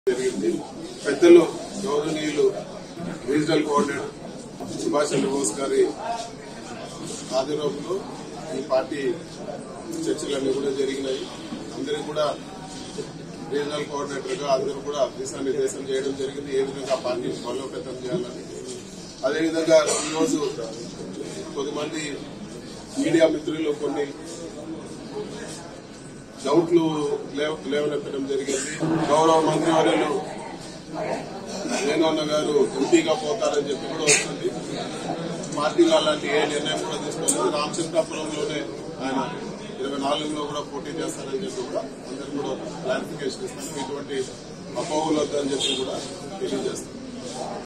జరిగింది పెద్దలు గౌరవనీయులు రీజనల్ కోఆర్డినేటర్ సుభాష్ చంద్రబోస్ గారి ఆధ్వర్యంలో ఈ పార్టీ చర్చలన్నీ కూడా జరిగినాయి అందరికీ కూడా రీజనల్ కోఆర్డినేటర్ గా అందరూ కూడా దిశానిర్దేశం చేయడం జరిగింది ఏ విధంగా పార్టీని బలోపేతం చేయాలని అదేవిధంగా ఈరోజు కొద్దిమంది మీడియా మిత్రులు కొన్ని డౌట్లు లేవ- లేవనెత్తడం జరిగింది గౌరవ మంత్రివర్యులు వేణున్న గారు ఎంపీగా పోతారని చెప్పి కూడా వస్తుంది పార్టీలో అలాంటి ఏ నిర్ణయం కూడా తీసుకోలేదు రామచంద్రాపురంలోనే ఆయన ఇరవై నాలుగులో కూడా పోటీ చేస్తారని చెప్పి కూడా అందరూ కూడా క్లారిఫికేషన్ ఇస్తాను ఇటువంటి అపోహలు వద్దని చెప్పి కూడా తెలియజేస్తాను